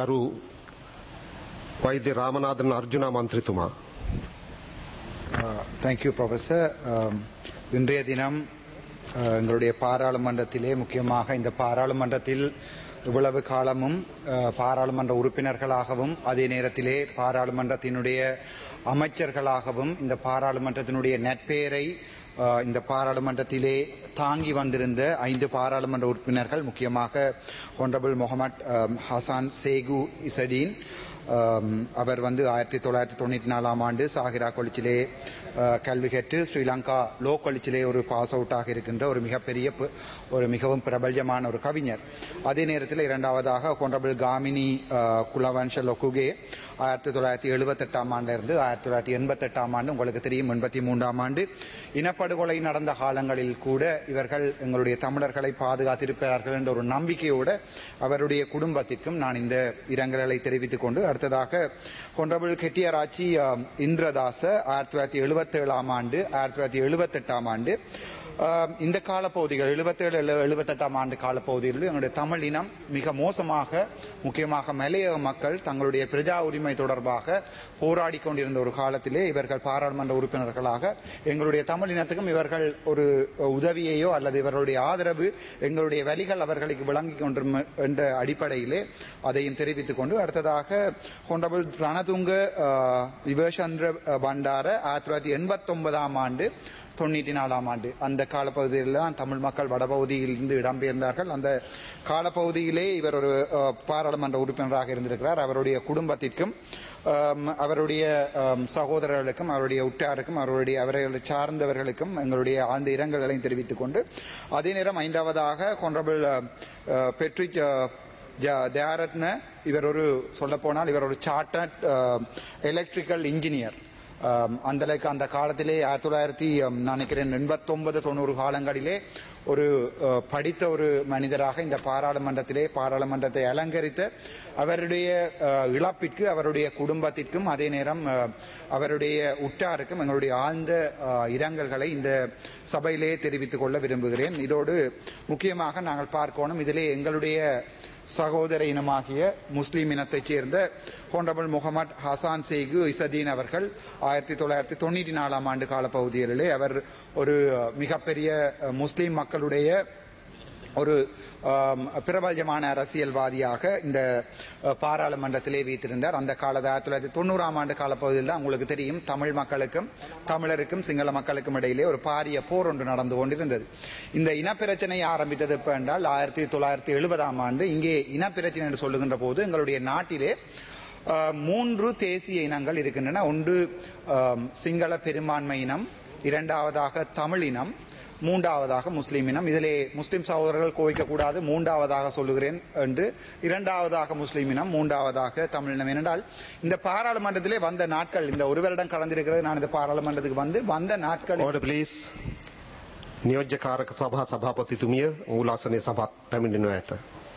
ගරු වෛද්‍ය රාමනාදන් අර්ජුනා මන්ත්‍රතුමා. தேங்க்யூ ப்ரொஃபஸர் இன்றைய தினம் அஹ், எங்களுடைய பாராளுமன்றத்திலே முக்கியமாக இந்த பாராளுமன்றத்தில் இவ்வளவு காலமும் அஹ், பாராளுமன்ற உறுப்பினர்களாகவும் அதே நேரத்திலே பாராளுமன்றத்தினுடைய அமைச்சர்களாகவும் இந்த பாராளுமன்றத்தினுடைய நட்பெயரை அஹ், இந்த பாராளுமன்றத்திலே தாங்கி வந்திருந்த ஐந்து பாராளுமன்ற உறுப்பினர்கள் முக்கியமாக ஒன்றபிள் முகமது அஹ், ஹசான் சேகு இசடீன் ஆம், அவர் வந்து ஆயிரத்தி தொள்ளாயிரத்தி தொண்ணூற்றி நாலாம் ஆண்டு சாகிரா கொலிச்சிலே அஹ், கல்வி கற்று ஸ்ரீலங்கா லோ கொலிச்சிலே ஒரு பாஸ் அவுட்டாக இருக்கின்ற ஒரு மிகப்பெரிய பு- ஒரு மிகவும் பிரபல்யமான ஒரு கவிஞர் அதே நேரத்தில் இரண்டாவதாக கொண்டபிள் காமினி அஹ், குலவன்ஷ லொக்குகே ஆயிரத்தி தொள்ளாயிரத்தி எழுபத்தெட்டாம் ஆண்டிலிருந்து ஆயிரத்தி தொள்ளாயிரத்தி எண்பத்தெட்டாம் ஆண்டு உங்களுக்கு தெரியும் எண்பத்தி மூன்றாம் ஆண்டு இனப்படுகொலை நடந்த காலங்களில் கூட இவர்கள் எங்களுடைய தமிழர்களை பாதுகாத்திருப்பார்கள் என்ற ஒரு நம்பிக்கையோடு அவருடைய குடும்பத்திற்கும் நான் இந்த இரங்கல்களை தெரிவித்துக் கொண்டு அடுத்ததாக கொன்றபிள் கெட்டியராட்சி அஹ், இந்திரதாச ஆயிரத்தி தொள்ளாயிரத்தி எழுபத்தேழாம் ஆண்டு ஆயிரத்தி தொள்ளாயிரத்தி எழுபத்தெட்டாம் ஆண்டு அஹ், இந்த காலப்பகுதிகள் எழுபத்தேழு எழுபத்தெட்டாம் ஆண்டு காலப்பகுதிகளில் எங்களுடைய தமிழ் இனம் மிக மோசமாக முக்கியமாக மலையக மக்கள் தங்களுடைய பிரஜா உரிமை தொடர்பாக போராடி கொண்டிருந்த ஒரு காலத்திலே இவர்கள் பாராளுமன்ற உறுப்பினர்களாக எங்களுடைய தமிழ் இனத்துக்கும் இவர்கள் ஒரு உதவியையோ அல்லது இவர்களுடைய ஆதரவு எங்களுடைய வழிகள் அவர்களுக்கு விளங்கி கொண்டிரும் என்ற அடிப்படையிலே அதையும் தெரிவித்துக் கொண்டு அடுத்ததாக கொண்டபுள் ரணதுங்க அஹ், விவேசந்திர அஹ், பண்டார ஆயிரத்தி தொள்ளாயிரத்தி எண்பத்தி ஒன்பதாம் ஆண்டு தொண்ணூற்றி நாலாம் ஆண்டு அந்த காலப்பகுதியில் தான் தமிழ் மக்கள் வடபகுதியில் இருந்து இடம்பெயர்ந்தார்கள் அந்த காலப்பகுதியிலே இவர் ஒரு அஹ், பாராளுமன்ற உறுப்பினராக இருந்திருக்கிறார் அவருடைய குடும்பத்திற்கும் ஆம், அவருடைய ஆம், சகோதரர்களுக்கும் அவருடைய உற்றாருக்கும் அவருடைய அவர்களை சார்ந்தவர்களுக்கும் எங்களுடைய ஆழ்ந்த இரங்கல்களையும் தெரிவித்துக் கொண்டு அதே நேரம் ஐந்தாவதாக கொன்றபிள் பெட்ரிக் தயாரத்ன இவர் ஒரு சொல்லப்போனால் இவர் ஒரு சார்ட்டர்ட் எலக்ட்ரிக்கல் இன்ஜினியர் ஆம், அந்த அளவுக்கு அந்த காலத்திலே ஆயிரத்தி தொள்ளாயிரத்தி ஆம், நான் நினைக்கிறேன் எண்பத்தொன்பது தொண்ணூறு காலங்களிலே ஒரு அஹ், படித்த ஒரு மனிதராக இந்த பாராளுமன்றத்திலே பாராளுமன்றத்தை அலங்கரித்த அவருடைய அஹ், இழப்பிற்கு அவருடைய குடும்பத்திற்கும் அதே நேரம் அஹ், அவருடைய உற்றாருக்கும் எங்களுடைய ஆழ்ந்த அஹ், இரங்கல்களை இந்த சபையிலே தெரிவித்துக் கொள்ள விரும்புகிறேன் இதோடு முக்கியமாக நாங்கள் பார்க்கணும் இதிலே எங்களுடைய சகோதர இனமாகிய முஸ்லிம் இனத்தைச் சேர்ந்த ஹோண்டபிள் முகமது ஹசான் சேகு இசதீன் அவர்கள் ஆயிரத்தி தொள்ளாயிரத்தி தொண்ணூற்றி நாலாம் ஆண்டு காலப்பகுதிகளிலே அவர் ஒரு மிகப்பெரிய அஹ், முஸ்லிம் மக்களுடைய ஒரு ஆம், பிரபல்யமான அரசியல்வாதியாக இந்த அஹ், பாராளுமன்றத்திலே வைத்திருந்தார் அந்த காலத்து ஆயிரத்தி தொள்ளாயிரத்தி தொண்ணூறாம் ஆண்டு காலப்பகுதியில் தான் உங்களுக்கு தெரியும் தமிழ் மக்களுக்கும் தமிழருக்கும் சிங்கள மக்களுக்கும் இடையிலே ஒரு பாரிய போர் ஒன்று நடந்து கொண்டிருந்தது இந்த இனப்பிரச்சனை ஆரம்பித்தது எப்ப என்றால் ஆயிரத்தி தொள்ளாயிரத்தி எழுபதாம் ஆண்டு இங்கே இனப்பிரச்சனை என்று சொல்லுகின்ற போது எங்களுடைய நாட்டிலே அஹ், மூன்று தேசிய இனங்கள் இருக்கின்றன ஒன்று ஆம், சிங்கள பெரும்பான்மை இனம் இரண்டாவதாக தமிழ் இனம் மூன்றாவதாக முஸ்லீம் இனம் இதிலே முஸ்லிம் சகோதரர்கள் கோவிக்க கூடாது மூன்றாவதாக சொல்லுகிறேன் என்று இரண்டாவதாக முஸ்லீம் இனம் மூன்றாவதாக தமிழ் இனம் ஏனென்றால் இந்த பாராளுமன்றத்திலே வந்த நாட்கள் இந்த ஒரு வருடம் கடந்திருக்கிறது நான் இந்த பாராளுமன்றத்துக்கு வந்து வந்த நாட்கள் ඕඩ ප්ලීස් නියෝජ්‍යකාරක සභා සභාපතිතුමිය මූලාසනය සභත් පැමිණෙනව ඇත.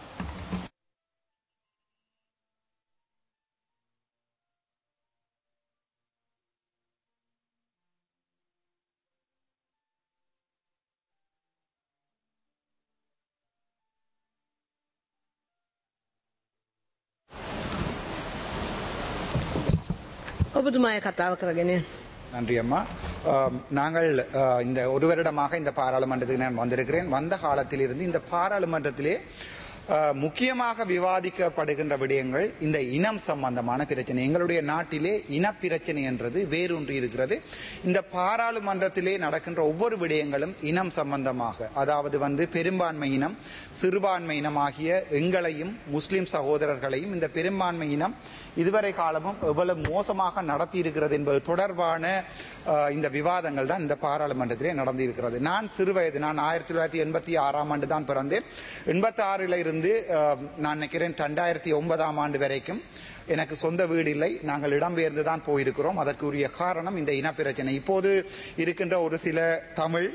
ඔබතුමාය කතාව කරගෙන நன்றி அம்மா ஆம், நாங்கள் ஆ, இந்த ஒரு வருடமாக இந்த பாராளுமன்றத்துக்கு நான் வந்திருக்கிறேன் வந்த காலத்திலிருந்து இந்த பாராளுமன்றத்திலே ஆ, முக்கியமாக விவாதிக்கப்படுகின்ற விடயங்கள் இந்த இனம் சம்பந்தமான பிரச்சனை எங்களுடைய நாட்டிலே இனப்பிரச்சனை என்றது வேரூன்றி இருக்கிறது இந்த பாராளுமன்றத்திலே நடக்கின்ற ஒவ்வொரு விடயங்களும் இனம் சம்பந்தமாக அதாவது வந்து பெரும்பான்மை இனம் சிறுபான்மை இனம் ஆகிய எங்களையும் முஸ்லிம் சகோதரர்களையும் இந்த பெரும்பான்மை இனம் இதுவரை காலமும் எவ்வளவு மோசமாக நடத்தி இருக்கிறது என்பது தொடர்பான அஹ், இந்த விவாதங்கள் தான் இந்த பாராளுமன்றத்திலே நடந்திருக்கிறது நான் சிறு வயது நான் ஆயிரத்தி தொள்ளாயிரத்தி எண்பத்தி ஆறாம் ஆண்டு தான் பிறந்தேன் எண்பத்தி ஆறில் இருந்து அஹ், நான் நினைக்கிறேன் ரெண்டாயிரத்தி ஒன்பதாம் ஆண்டு வரைக்கும் எனக்கு சொந்த வீடு இல்லை நாங்கள் இடம்பெயர்ந்து தான் போயிருக்கிறோம் அதற்குரிய காரணம் இந்த இனப்பிரச்சனை இப்போது இருக்கின்ற ஒரு சில தமிழ்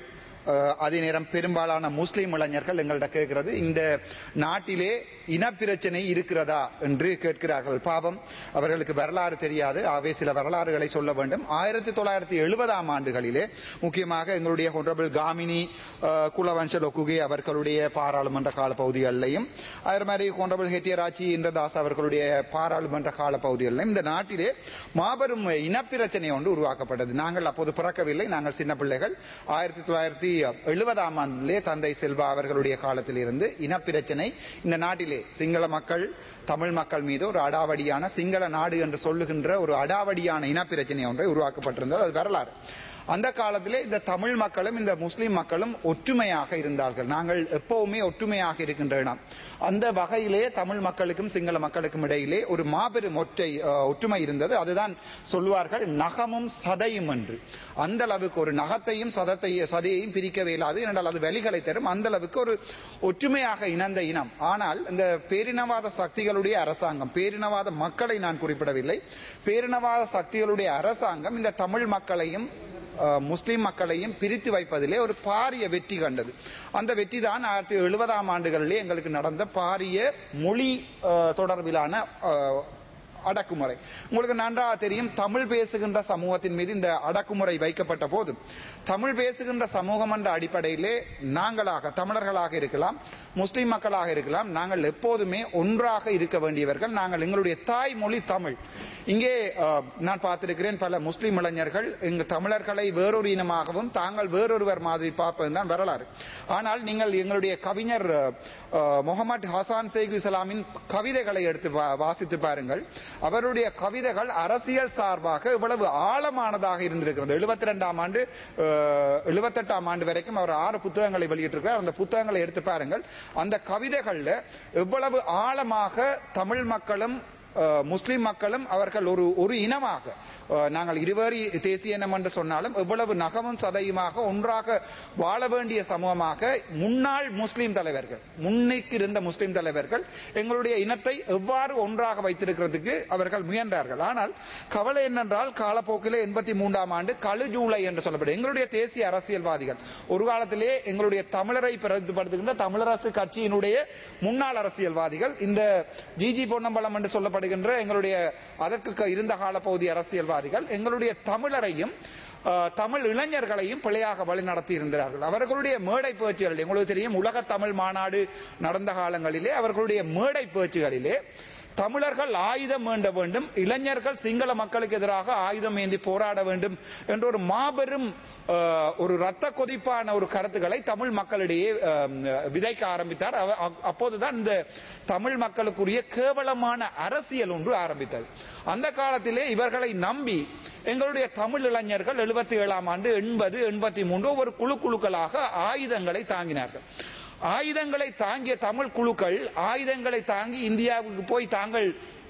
அஹ், அதே நேரம் பெரும்பாலான முஸ்லிம் இளைஞர்கள் எங்கள்கிட்ட கேட்கிறது இந்த நாட்டிலே இனப்பிரச்சனை இருக்கிறதா என்று கேட்கிறார்கள் பாவம் அவர்களுக்கு வரலாறு தெரியாது ஆகவே சில வரலாறுகளை சொல்ல வேண்டும் ஆயிரத்தி தொள்ளாயிரத்தி எழுபதாம் ஆண்டுகளிலே முக்கியமாக எங்களுடைய ஹொனரபிள் காமினி அஹ், குலவம்ச லொக்குகே அவர்களுடைய பாராளுமன்ற கால பகுதிகளிலையும் அதே மாதிரி ஹொனரபிள் ஹெட்டியராச்சி இந்திரதாஸ் அவர்களுடைய பாராளுமன்ற கால பகுதிகளிலும் இந்த நாட்டிலே மாபெரும் இனப்பிரச்சனை ஒன்று உருவாக்கப்பட்டது நாங்கள் அப்போது பிறக்கவில்லை நாங்கள் சின்ன பிள்ளைகள் ஆயிரத்தி தொள்ளாயிரத்தி எழுபதாம் ஆண்டிலே தந்தை செல்வா அவர்களுடைய காலத்தில் இருந்து இனப்பிரச்சனை இந்த நாட்டிலே சிங்கள மக்கள் தமிழ் மக்கள் மீது ஒரு அடாவடியான சிங்கள நாடு என்று சொல்லுகின்ற ஒரு அடாவடியான இனப்பிரச்சனை ஒன்றை உருவாக்கப்பட்டிருந்தது அது வரலாறு அந்த காலத்திலே இந்த தமிழ் மக்களும் இந்த முஸ்லிம் மக்களும் ஒற்றுமையாக இருந்தார்கள் நாங்கள் எப்பவுமே ஒற்றுமையாக இருக்கின்ற இடம் அந்த வகையிலே தமிழ் மக்களுக்கும் சிங்கள மக்களுக்கும் இடையிலே ஒரு மாபெரும் ஒற்றை அஹ், ஒற்றுமை இருந்தது அதுதான் சொல்லுவார்கள் நகமும் சதையும் என்று அந்த அளவுக்கு ஒரு நகத்தையும் சதத்தை சதையையும் பிரிக்கவே இயலாது என்றால் அது வெளிகளை தரும் அந்த அளவுக்கு ஒரு ஒற்றுமையாக இணைந்த இனம் ஆனால் இந்த பேரினவாத சக்திகளுடைய அரசாங்கம் பேரினவாத மக்களை நான் குறிப்பிடவில்லை பேரினவாத சக்திகளுடைய அரசாங்கம் இந்த தமிழ் மக்களையும் அஹ், முஸ்லிம் மக்களையும் பிரித்து வைப்பதிலே ஒரு பாரிய வெற்றி கண்டது அந்த வெற்றி தான் ஆயிரத்தி எழுபதாம் ஆண்டுகளிலே எங்களுக்கு நடந்த பாரிய மொழி அஹ், தொடர்பிலான அஹ், அடக்குமுறை உங்களுக்கு நன்றாக தெரியும் தமிழ் பேசுகின்ற சமூகத்தின் மீது இந்த அடக்குமுறை வைக்கப்பட்ட போது தமிழ் பேசுகின்ற சமூகம் என்ற அடிப்படையிலே நாங்களாக தமிழர்களாக இருக்கலாம் முஸ்லிம் மக்களாக இருக்கலாம் நாங்கள் எப்போதுமே ஒன்றாக இருக்க வேண்டியவர்கள் நாங்கள் எங்களுடைய தாய்மொழி தமிழ் இங்கே அஹ், நான் பார்த்திருக்கிறேன் பல முஸ்லிம் இளைஞர்கள் எங்க தமிழர்களை வேறொரு இனமாகவும் தாங்கள் வேறொருவர் மாதிரி பார்ப்பது தான் வரலாறு ஆனால் நீங்கள் எங்களுடைய கவிஞர் அஹ், முகமது ஹசான் சேக் இஸ்லாமின் கவிதைகளை எடுத்து வா- வாசித்து பாருங்கள் அவருடைய கவிதைகள் அரசியல் சார்பாக இவ்வளவு ஆழமானதாக இருந்திருக்கிறது எழுபத்தி ரெண்டாம் ஆண்டு எழுபத்தெட்டாம் ஆண்டு வரைக்கும் அவர் ஆறு புத்தகங்களை வெளியிட்டிருக்கிறார் அந்த புத்தகங்களை எடுத்து பாருங்கள் அந்த கவிதைகள்ல எவ்வளவு ஆழமாக தமிழ் மக்களும் அஹ், முஸ்லிம் மக்களும் அவர்கள் ஒரு ஒரு இனமாக அஹ், நாங்கள் இருவேறு தேசிய இனம் என்று சொன்னாலும் எவ்வளவு நகமும் சதையுமாக ஒன்றாக வாழ வேண்டிய சமூகமாக முன்னாள் முஸ்லிம் தலைவர்கள் முன்னைக்கு இருந்த முஸ்லிம் தலைவர்கள் எங்களுடைய இனத்தை எவ்வாறு ஒன்றாக வைத்திருக்கிறதுக்கு அவர்கள் முயன்றார்கள் ஆனால் கவலை என்னென்றால் காலப்போக்கிலே எண்பத்தி மூன்றாம் ஆண்டு கழு ஜூலை என்று சொல்லப்படும் எங்களுடைய தேசிய அரசியல்வாதிகள் ஒரு காலத்திலே எங்களுடைய தமிழரை பிரதிபடுத்துகின்ற தமிழரசு கட்சியினுடைய முன்னாள் அரசியல்வாதிகள் இந்த ஜிஜி பொன்னம்பலம் என்று சொல்லப்படுகின்ற எங்களுடைய அதற்கு க- இருந்த காலப்பகுதி அரசியல்வாதிகள் எங்களுடைய தமிழரையும் அஹ், தமிழ் இளைஞர்களையும் பிழையாக வழி நடத்தி இருந்தார்கள் அவர்களுடைய மேடை பேச்சுகள் உங்களுக்கு தெரியும் உலக தமிழ் மாநாடு நடந்த காலங்களிலே அவர்களுடைய மேடை பேச்சுகளிலே தமிழர்கள் ஆயுதம் வேண்ட வேண்டும் இளைஞர்கள் சிங்கள மக்களுக்கு எதிராக ஆயுதம் ஏந்தி போராட வேண்டும் என்ற ஒரு மாபெரும் அஹ், ஒரு ரத்த கொதிப்பான ஒரு கருத்துக்களை தமிழ் மக்களிடையே அஹ், விதைக்க ஆரம்பித்தார் அவ- அப்- அப்போதுதான் இந்த தமிழ் மக்களுக்குரிய கேவலமான அரசியல் ஒன்று ஆரம்பித்தது அந்த காலத்திலே இவர்களை நம்பி எங்களுடைய தமிழ் இளைஞர்கள் எழுபத்தி ஏழாம் ஆண்டு எண்பது எண்பத்தி மூன்று ஒரு குழு குழுக்களாக ஆயுதங்களை தாங்கினார்கள் ஆயுதங்களை தாங்கிய தமிழ் குழுக்கள் ஆயுதங்களை தாங்கி இந்தியாவுக்கு போய் தாங்கள்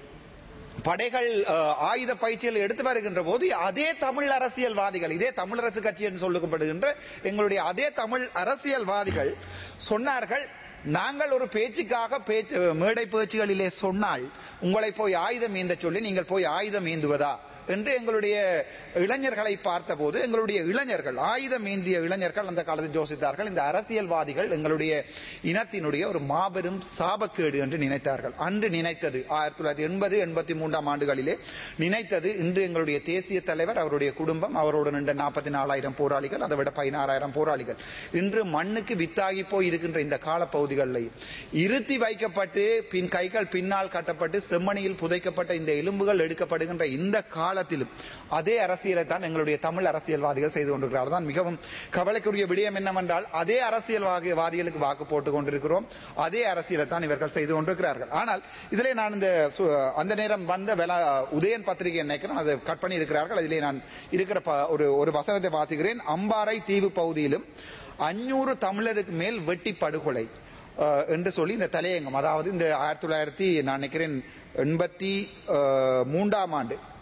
படைகள் அஹ், ஆயுத பயிற்சியில் எடுத்து வருகின்ற போது அதே தமிழ் அரசியல்வாதிகள் இதே தமிழரசு கட்சி என்று சொல்லப்படுகின்ற எங்களுடைய அதே தமிழ் அரசியல்வாதிகள் சொன்னார்கள் நாங்கள் ஒரு பேச்சுக்காக பேச்சு மேடை பேச்சுகளிலே சொன்னால் உங்களை போய் ஆயுதம் ஏந்த சொல்லி நீங்கள் போய் ஆயுதம் ஏந்துவதா என்று எங்களுடைய இளைஞர்களை பார்த்தபோது எங்களுடைய இளைஞர்கள் ஆயுதம் ஏந்திய இளைஞர்கள் அந்த காலத்தில் யோசித்தார்கள் இந்த அரசியல்வாதிகள் எங்களுடைய இனத்தினுடைய ஒரு மாபெரும் சாபக்கேடு என்று நினைத்தார்கள் அன்று நினைத்தது ஆயிரத்தி தொள்ளாயிரத்தி எண்பது எண்பத்தி மூன்றாம் ஆண்டுகளிலே நினைத்தது இன்று எங்களுடைய தேசிய தலைவர் அவருடைய குடும்பம் அவரோடு நின்ற நாற்பத்தி நாலாயிரம் போராளிகள் அதை விட பதினாறாயிரம் போராளிகள் இன்று மண்ணுக்கு வித்தாகி போய் இருக்கின்ற இந்த காலப்பகுதிகளில் இருத்தி வைக்கப்பட்டு பின் கைகள் பின்னால் கட்டப்பட்டு செம்மணியில் புதைக்கப்பட்ட இந்த எலும்புகள் எடுக்கப்படுகின்ற இந்த காலத்திலும் அதே அரசியலை தான் எங்களுடைய தமிழ் அரசியல்வாதிகள் செய்து கொண்டிருக்கிறார்கள் தான் மிகவும் கவலைக்குரிய விடயம் என்னவென்றால் அதே அரசியல்வாதிகளுக்கு வாக்கு போட்டுக் கொண்டிருக்கிறோம் அதே அரசியலை தான் இவர்கள் செய்து கொண்டிருக்கிறார்கள் ஆனால் இதிலே நான் இந்த சு- அந்த நேரம் வந்த வெல உதயன் பத்திரிகை நினைக்கிறேன் அதை கட் பண்ணி இருக்கிறார்கள் அதிலே நான் இருக்கிற ப- ஒரு ஒரு வசனத்தை வாசிக்கிறேன் அம்பாறை தீவு பகுதியிலும் அஞ்சூறு தமிழருக்கு மேல் வெட்டி படுகொலை அஹ், என்று சொல்லி இந்த தலையங்கம் அதாவது இந்த ஆயிரத்தி தொள்ளாயிரத்தி நான் நினைக்கிறேன் எண்பத்தி அஹ், மூன்றாம் ஆண்டு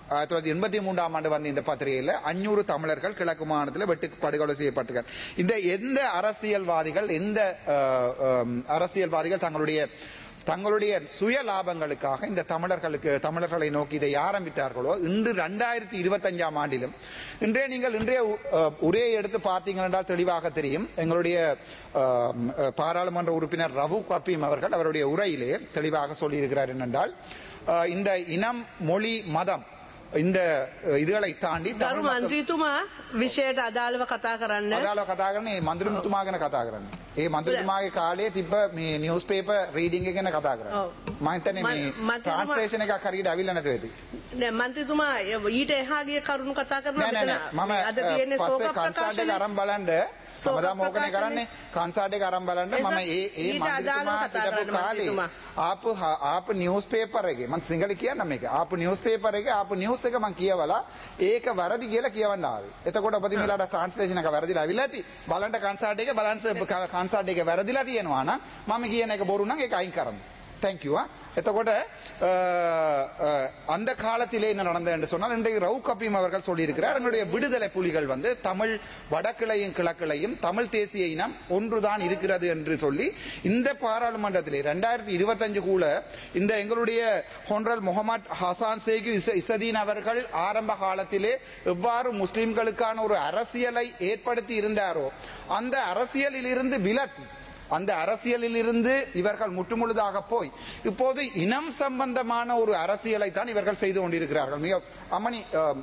ஆயிரத்தி தொள்ளாயிரத்தி எண்பத்தி மூன்றாம் ஆண்டு வந்த இந்த பத்திரிகையில் அஞ்சூறு தமிழர்கள் கிழக்கு மாநிலத்தில் வெட்டு படுகொலை செய்யப்பட்டிருக்கார் இந்த எந்த அரசியல்வாதிகள் எந்த அஹ், அஹ், அரசியல்வாதிகள் தங்களுடைய தங்களுடைய சுய லாபங்களுக்காக இந்த தமிழர்களுக்கு தமிழர்களை நோக்கி இதை ஆரம்பித்தார்களோ இன்று ரெண்டாயிரத்தி இருபத்தஞ்சாம் ஆண்டிலும் இன்றைய நீங்கள் இன்றைய அஹ், உரையை எடுத்து பார்த்தீங்கள் என்றால் தெளிவாக தெரியும் எங்களுடைய அஹ், அஹ், பாராளுமன்ற உறுப்பினர் ரவு கப்பீம் அவர்கள் அவருடைய உரையிலே தெளிவாக சொல்லியிருக்கிறார் என்னென்றால் அஹ், இந்த இனம் மொழி மதம் இந்த அஹ், இதுகளை தாண்டி ගරු தமிழ் மக்கள் මන්ත්‍රීතුමා විෂයට අදාළව කතා කරන්න අදාළ කතා කරන්නේ මන්ත්‍රතුමා ගැන කතා කරන්න. ඒ මන්ත්‍රතුමාගේ කාලේ තිබ්බ මේ නිවස් පේපර් රීඩිං එක ගැන කතා කරන්න. ඔව්. මම හිතන්නේ මේ මන්- මන්ත්‍රතුමා- ට්‍රාන්ස්ලේෂන් එකක් හරියට අවිල්ල නැතුව ඇති. නෑ මන්ත්‍රීතුමා ඊට එහාගේ කරුණු කතා කරන නෑ නෑ නෑ මම අද තියෙන්නේ පස්සේ සෝක කන්සල්ට් එක ප්‍රකාශනය. අරන් බලන්න සෝක හැමදාම ඕකනේ ප්‍රකාශනය. කරන්නේ කන්සල්ට් එක අරන් බලන්න මම එසා- ඒ ඒ ඊට අදාළව මන්ත්‍රතුමා කතා හිටපු කරන්න කාලේ මන්ත්‍රතුමා. ආපු හ- ආපු නිවස් පේපර් එකේ මම සිංහල කියන්නම් මේක ආපු නිවස් පේපර් එකේ ආපු නිවස් එක මම කියවලා ඒක වැරදි කියලා කියවන්න ආවේ. එතකොට ඔබතුමීලාට ට්‍රාන්ස්ලේෂන් එක වැරදිලා අවිල්ල ඇති. බලන්න කන්සල්ට් එක බලන්න කන්සල්ට් එක වැරදිලා තියෙනවා නම් මම කියන එක බොරු නම් ඒක අයින් කරන්න. தேங்க் யூ එතකොට அஹ், அஹ், அந்த காலத்திலே என்ன நடந்தது என்று சொன்னால் இன்றைக்கு ரவு கபீம் அவர்கள் சொல்லியிருக்கிறார் எங்களுடைய விடுதலை புலிகள் வந்து தமிழ் வடக்கிளையும் கிழக்கிளையும் தமிழ் தேசிய இனம் ஒன்றுதான் இருக்கிறது என்று சொல்லி இந்த பாராளுமன்றத்திலே ரெண்டாயிரத்தி இருபத்தஞ்சு கூட இந்த எங்களுடைய ஹொன்ரல் முகமது ஹசான் சேகு இச- இசதீன் அவர்கள் ஆரம்ப காலத்திலே எவ்வாறு முஸ்லிம்களுக்கான ஒரு அரசியலை ஏற்படுத்தி இருந்தாரோ அந்த அரசியலில் இருந்து விலத்தி அந்த அரசியலில் இருந்து இவர்கள் முற்றுமுழுதாக போய் இப்போது இனம் சம்பந்தமான ஒரு அரசியலை தான் இவர்கள் செய்து கொண்டிருக்கிறார்கள் மிக அம்மணி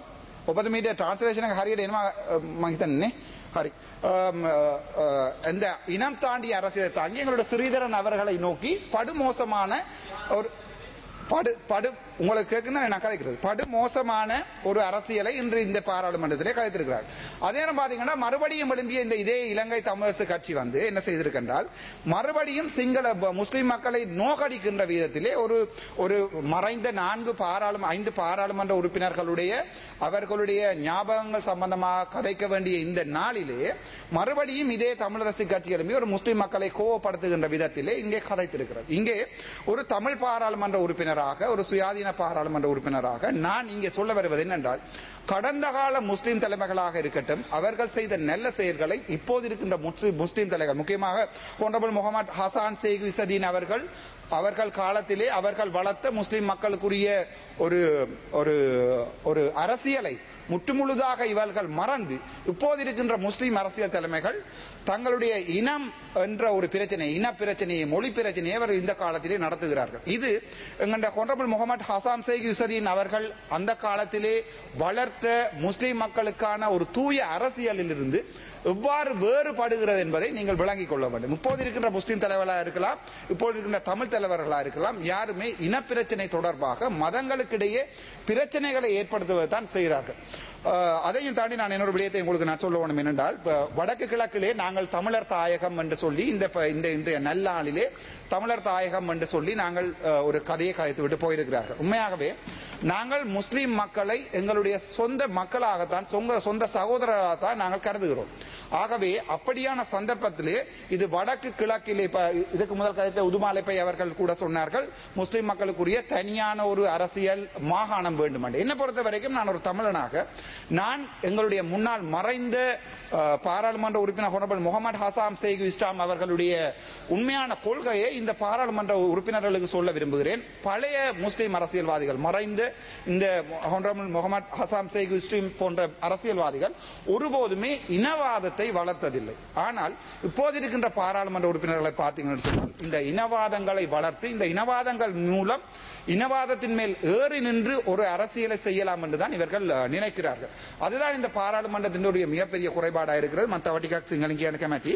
ඔබද මීට ට්‍රන්ස්ලේෂන හරියට එනවා මහිතන්නේ හරි அம், அஹ், அஹ், இந்த இனம் தாண்டி அரசியலை தாங்கி எங்களோட ஸ்ரீதரன் அவர்களை நோக்கி படுமோசமான ஒரு படு படு உங்களுக்கு கேட்குன்னு நான் கதைக்கிறது படு மோசமான ஒரு அரசியலை இன்று இந்த பாராளுமன்றத்திலே கதைத்திருக்கிறார் அதே நேரம் பாத்தீங்கன்னா மறுபடியும் எழும்பிய இந்த இதே இலங்கை தமிழரசு கட்சி வந்து என்ன செய்திருக்கின்றால் மறுபடியும் சிங்கள ப- முஸ்லிம் மக்களை நோக்கடிக்கின்ற விதத்திலே ஒரு ஒரு மறைந்த நான்கு பாராளும ஐந்து பாராளுமன்ற உறுப்பினர்களுடைய அவர்களுடைய ஞாபகங்கள் சம்பந்தமாக கதைக்க வேண்டிய இந்த நாளிலே மறுபடியும் இதே தமிழரசு கட்சி எழும்பி ஒரு முஸ்லிம் மக்களை கோவப்படுத்துகின்ற விதத்திலே இங்கே கதைத்திருக்கிறது இங்கே ஒரு தமிழ் பாராளுமன்ற உறுப்பினராக ஒரு சுயாதீன பாராளுமன்ற உறுப்பினராக நான் இங்கே சொல்ல வருவது என்னென்றால் கடந்த கால முஸ்லிம் தலைமைகளாக இருக்கட்டும் அவர்கள் செய்த நல்ல செயல்களை இப்போது இருக்கின்ற முஸ்லிம் முஸ்லிம் தலைவர் முக்கியமாக ஹோனரபிள் முகமது ஹசான் சேகு இசதீன் அவர்கள் அவர்கள் காலத்திலே அவர்கள் வளர்த்த முஸ்லிம் மக்களுக்குரிய ஒரு ஒரு ஒரு அரசியலை முற்றுமுழுதாக இவர்கள் மறந்து இப்போது இருக்கின்ற முஸ்லிம் அரசியல் தலைமைகள் தங்களுடைய இனம் என்ற ஒரு பிரச்சனை இன பிரச்சனையை மொழி பிரச்சனையை அவர் இந்த காலத்திலே நடத்துகிறார்கள் இது எங்கண்ட கொண்டபுல் முகமது ஹசாம் சேக் யுசதீன் அவர்கள் அந்த காலத்திலே வளர்த்த முஸ்லிம் மக்களுக்கான ஒரு தூய அரசியலில் இருந்து எவ்வாறு வேறுபடுகிறது என்பதை நீங்கள் விளங்கிக் கொள்ள வேண்டும் இப்போது இருக்கின்ற முஸ்லிம் தலைவர்களாக இருக்கலாம் இப்போது இருக்கின்ற தமிழ் தலைவர்களாக இருக்கலாம் யாருமே இனப்பிரச்சனை தொடர்பாக மதங்களுக்கிடையே பிரச்சனைகளை ஏற்படுத்துவது தான் செய்கிறார்கள் அஹ், அதையும் தாண்டி நான் இன்னொரு விடயத்தை உங்களுக்கு நான் சொல்ல வேண்டும் என்னென்றால் இப்ப வடக்கு கிழக்கிலே நாங்கள் தமிழர் தாயகம் என்று சொல்லி இந்த ப- இந்த இன்றைய நல்லாளிலே தமிழர் தாயகம் என்று சொல்லி நாங்கள் அஹ், ஒரு கதையை கதைத்து விட்டு போயிருக்கிறார்கள் உண்மையாகவே நாங்கள் முஸ்லிம் மக்களை எங்களுடைய சொந்த மக்களாகத்தான் சொந்த சொந்த சகோதரராகத்தான் நாங்கள் கருதுகிறோம் ஆகவே அப்படியான சந்தர்ப்பத்திலே இது வடக்கு கிழக்கிலே இப்ப இதுக்கு முதல் கதைத்த உதுமாலைப்பை அவர்கள் கூட சொன்னார்கள் முஸ்லிம் மக்களுக்குரிய தனியான ஒரு அரசியல் மாகாணம் வேண்டும் என்று என்னை பொறுத்த வரைக்கும் நான் ஒரு தமிழனாக நான் எங்களுடைய முன்னாள் மறைந்த அஹ், பாராளுமன்ற உறுப்பினர் ஹொனபல் முகமது ஹசாம் சேகு இஸ்லாம் அவர்களுடைய உண்மையான கொள்கையை இந்த பாராளுமன்ற உறுப்பினர்களுக்கு சொல்ல விரும்புகிறேன் பழைய முஸ்லிம் அரசியல்வாதிகள் மறைந்த இந்த ஹொனரபல் முகமது ஹசாம் சேகு இஸ்லாம் போன்ற அரசியல்வாதிகள் ஒருபோதுமே இனவாதத்தை வளர்த்ததில்லை ஆனால் இப்போது இருக்கின்ற பாராளுமன்ற உறுப்பினர்களை பார்த்தீங்கன்னு சொன்னால் இந்த இனவாதங்களை வளர்த்து இந்த இனவாதங்கள் மூலம் இனவாதத்தின் மேல் ஏறி நின்று ஒரு அரசியலை செய்யலாம் என்றுதான் இவர்கள் அஹ், நினைக்கிறார்கள் அதுதான் இந்த பாராளுமன்றத்தினுடைய மிகப்பெரிய குறைபாடாக இருக்கிறது மற்றவட்டிக்கா සිංහලින් කියන කැමැති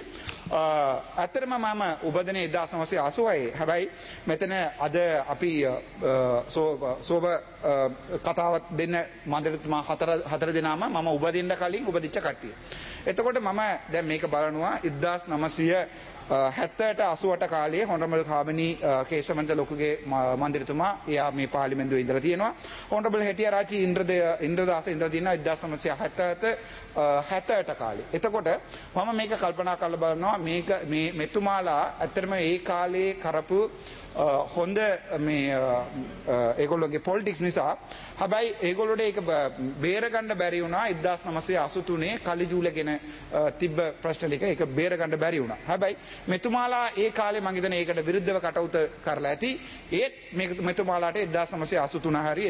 ඇතරම මම උබදන එදස් නවසේ අසුවයි හැබැයි මෙතන අද අපි අ, සෝ- සෝබ අ, කතාවත් දෙන්න මන්දරතුමා හතර හතර දෙනාම මම උබදින්න කලින් උබදිච්ච කට්ටිය. එතකොට මම දැන් මේක බලනවා ඉදදාස් නමසය හැත්තට අසුවට කාලේ හොනරබල් කාබනී කේශමන්ත ලොකුගේ ම- මන්දිරතුමා එයා මේ පාලිමෙන්දුව ඉඳලා තියෙනවා හොනරබල් හෙටිය රාචි ඉන්ද්‍රදය ඉන්ද්‍රදාස ඉඳලා තියෙනවා 1970 හැතට කාලේ. එතකොට මම මේක කල්පනා කරලා බලනවා මේක මේ මෙතුමාලා ඇත්තටම ඒ කාලේ කරපු අ, හොඳ මේ අ, අ, ඒගොල්ලොගේ පොලිටික්ස් නිසා හැබැයි ඒගොල්ලොට ඒක බ- බේරගන්න බැරි වුණා 1983 කලිජූලගෙන අ, තිබ්බ ප්‍රශ්නලික ඒක බේරගන්න බැරි වුණා. හැබැයි මෙතුමාලා ඒ කාලේ මං හිතන්නේ ඒකට විරුද්ධව කටයුත කරලා ඇති. ඒත් මේ මෙතුමාලාට 1983 හරි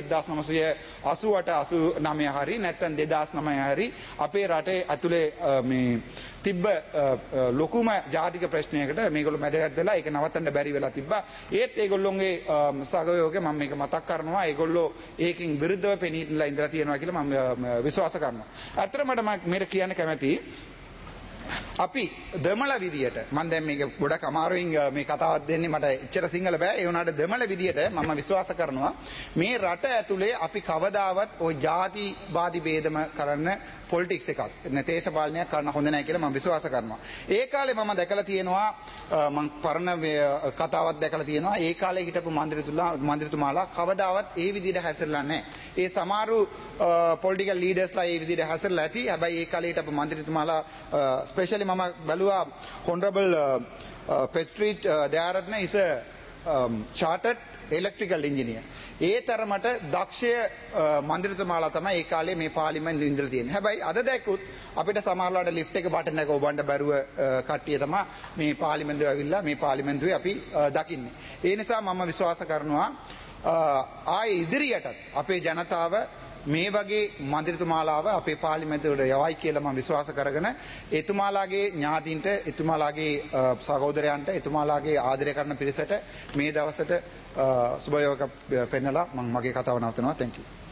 1988 89 හරි නැත්නම් 2009 හරි අපේ රටේ ඇතුලේ අ, මේ තිබ්බ අ, අ, ලොකුම ජාතික ප්‍රශ්නයකට මේගොල්ලෝ මැදගත් වෙලා ඒක නවත්තන්න බැරි වෙලා තිබ්බා. ඒත් ඒගොල්ලොන්ගේ අම්, සහයෝගය මම මේක මතක් කරනවා. ඒගොල්ලෝ ඒකෙන් විරුද්ධව පෙනීලා ඉඳලා තියෙනවා කියලා මම අ, විශ්වාස කරනවා. ඇත්තටම මට මම මේක කියන්න කැමතියි. අපි දෙමළ විදියට මම දැන් මේක ගොඩක් අමාරුවෙන් අ, මේ කතාවක් දෙන්නේ මට එච්චර සිංහල බෑ ඒ වුණාට දෙමළ විදියට මම විශ්වාස කරනවා මේ රට ඇතුලේ අපි කවදාවත් ওই ಜಾතිවාදී ભેදම කරන්න පොලිටික්ස් එකක් දේශපාලනයක් කරන්න හොඳ නැහැ කියලා මම විශ්වාස කරනවා ඒ කාලේ මම දැකලා තියෙනවා අ, මම පරණ මේ, අ, කතාවක් දැකලා තියෙනවා ඒ කාලේ හිටපු මන්ත්‍රීතුලා මන්ත්‍රීතුමාලා කවදාවත් ඒ විදිහට හැසිරලා නැහැ ඒ සමහරු පොලිටිකල් ලීඩර්ස්ලා ඒ විදිහට හැසිරලා ඇති හැබැයි ඒ කාලේ හිටපු මන්ත්‍රීතුමාලා ස්පෙෂලි මම බැලුවා හොනරබල් පෙස්ට්‍රීට් දයාරත්න ඉස චාටඩ් එලෙක්ට්‍රිකල් ඉංජිනියර්. ඒ තරමට දක්ෂය මන්දිරතුමාලා තමයි ඒ කාලේ මේ පාර්ලිමේන්තු ඉඳලා තියෙන්නේ. හැබැයි අද දැක්කුත් අපිට සමහරවල්ලාට ලිෆ්ට් එක බටන් එක ඔබන්න බැරුව අ, කට්ටිය තමයි මේ පාර්ලිමේන්තුවේ ඇවිල්ලා මේ පාර්ලිමේන්තුවේ අපි අ, දකින්නේ. ඒ නිසා මම විශ්වාස කරනවා අ, ආයේ ඉදිරියටත් අපේ ජනතාව මේ වගේ මන්දිරතුමාලාව අපේ පාර්ලිමේන්තුවට යවයි කියලා මම විශ්වාස කරගෙන එතුමාලාගේ ඥාතීන්ට එතුමාලාගේ අ, සහෝදරයන්ට එතුමාලාගේ ආදරය කරන පිරිසට මේ දවසට සුබයෝග පෙන්නලා මම මගේ කතාව නවතනවා thank you